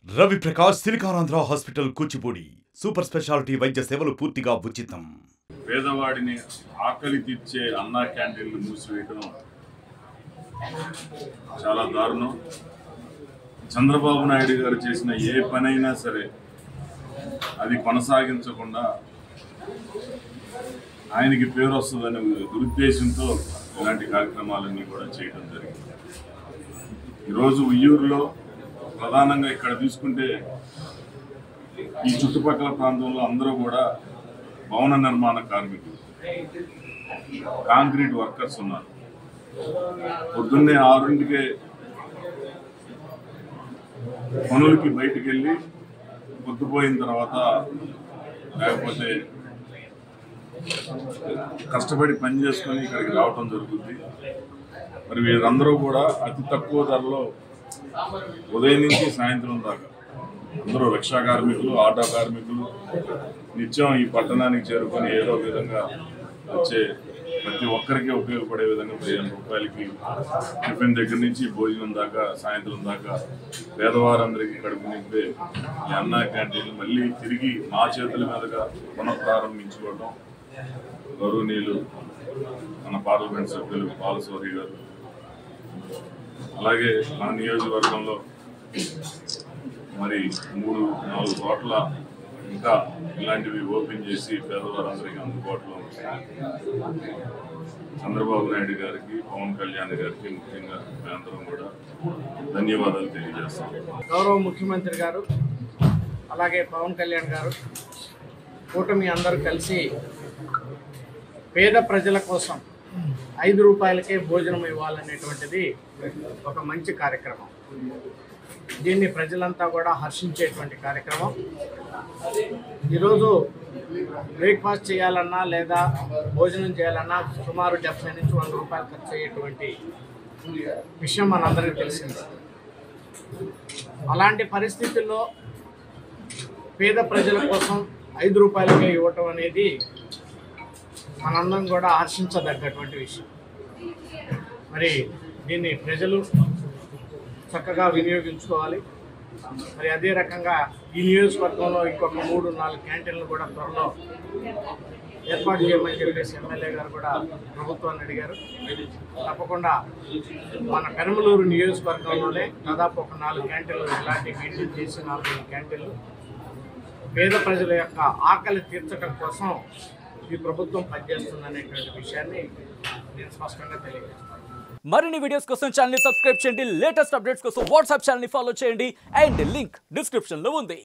Ravi Prakash SiliconAndhra hospital Kuchipudi super speciality వైద్య సేవలు పూర్తిగా ఉచితం పేదవాడిని ఆకలి తీర్చే అన్నా క్యాంటీన్లు మూసివేయడం చాలా దారుణం చంద్రబాబు నాయుడు గారు చేసిన ఏ పనైనా సరే అది కొనసాగించకుండా ఆయనకి పేరు వస్తుందనే దురుద్దేశంతో ఇలాంటి కార్యక్రమాలన్నీ కూడా చేయడం జరిగింది ఈరోజు ఉయ్యూరులో ప్రధానంగా ఇక్కడ తీసుకుంటే ఈ చుట్టుపక్కల ప్రాంతంలో అందరూ కూడా భవన నిర్మాణ కార్మికులు కాంక్రీట్ వర్కర్స్ ఉన్నారు పొద్దున్నే ఆరింటికే పనులకి బయటికి వెళ్ళి పొద్దుపోయిన తర్వాత లేకపోతే కష్టపడి పని చేసుకొని ఇక్కడికి రావటం జరుగుతుంది మరి వీరందరూ కూడా అతి తక్కువ ధరలో ఉదయం నుంచి సాయంత్రం దాకా అందరూ రిక్షా కార్మికులు ఆటో కార్మికులు నిత్యం ఈ పట్టణానికి చేరుకొని ఏదో ఒక విధంగా వచ్చే ప్రతి ఒక్కరికి ఉపయోగపడే విధంగా పదిహేను రూపాయలకి టిఫిన్ దగ్గర నుంచి భోజనం దాకా సాయంత్రం దాకా పేదవారందరికీ కడుపు నింపే ఈ అన్నా క్యాంటీన్ మళ్ళీ తిరిగి మా చేతుల మీదుగా పునఃప్రారంభించుకోవడం గౌరవనీయులు మన పార్లమెంట్ సభ్యులు బాలసౌరి గారు అలాగే మన నియోజకవర్గంలో మరి మూడు నాలుగు చోట్ల ఇంకా ఇలాంటివి ఓపెన్ చేసి పేదవారందరికీ అందుబాటులో ఉంచుతాయి. చంద్రబాబు నాయుడు గారికి పవన్ కళ్యాణ్ గారికి ముఖ్యంగా మేమందరం కూడా ధన్యవాదాలు తెలియజేస్తాం గౌరవ ముఖ్యమంత్రి గారు అలాగే పవన్ కళ్యాణ్ గారు కూటమి అందరూ కలిసి పేద ప్రజల కోసం ఐదు రూపాయలకే భోజనం ఇవ్వాలనేటువంటిది ఒక మంచి కార్యక్రమం దీన్ని ప్రజలంతా కూడా హర్షించేటువంటి కార్యక్రమం ఈరోజు బ్రేక్ఫాస్ట్ చేయాలన్నా లేదా భోజనం చేయాలన్నా సుమారు డెబ్బై నుంచి వంద రూపాయలు ఖర్చు అయ్యేటువంటి విషయం మనందరికీ తెలిసిందే అలాంటి పరిస్థితుల్లో పేద ప్రజల కోసం ఐదు రూపాయలకే ఇవ్వటం అనేది మనందరం కూడా హర్షించదగ్గటువంటి విషయం మరి దీన్ని ప్రజలు చక్కగా వినియోగించుకోవాలి మరి అదే రకంగా ఈ నియోజకవర్గంలో ఇంకొక మూడు నాలుగు క్యాంటీన్లు కూడా త్వరలో ఏర్పాటు చేయమని చెప్పేసి ఎమ్మెల్యే గారు కూడా ప్రభుత్వాన్ని అడిగారు తప్పకుండా మన పెనమలూరు నియోజకవర్గంలోనే దాదాపు ఒక నాలుగు క్యాంటీన్లు ఇలాంటి మెయింటైన్ చేసి నాలుగు క్యాంటీన్లు పేద ప్రజల యొక్క ఆకలి తీర్చడం కోసం ఈ ప్రభుత్వం పనిచేస్తుందనేటువంటి విషయాన్ని నేను స్పష్టంగా తెలియజేస్తాను మరిన్ని వీడియోస్ కోసం ఛానల్ సబ్స్క్రైబ్ చేయండి లేటెస్ట్ అప్డేట్స్ కోసం వాట్సాప్ ఛానల్ ఫాలో చేయండి అండ్ లింక్ డిస్క్రిప్షన్ లో ఉంది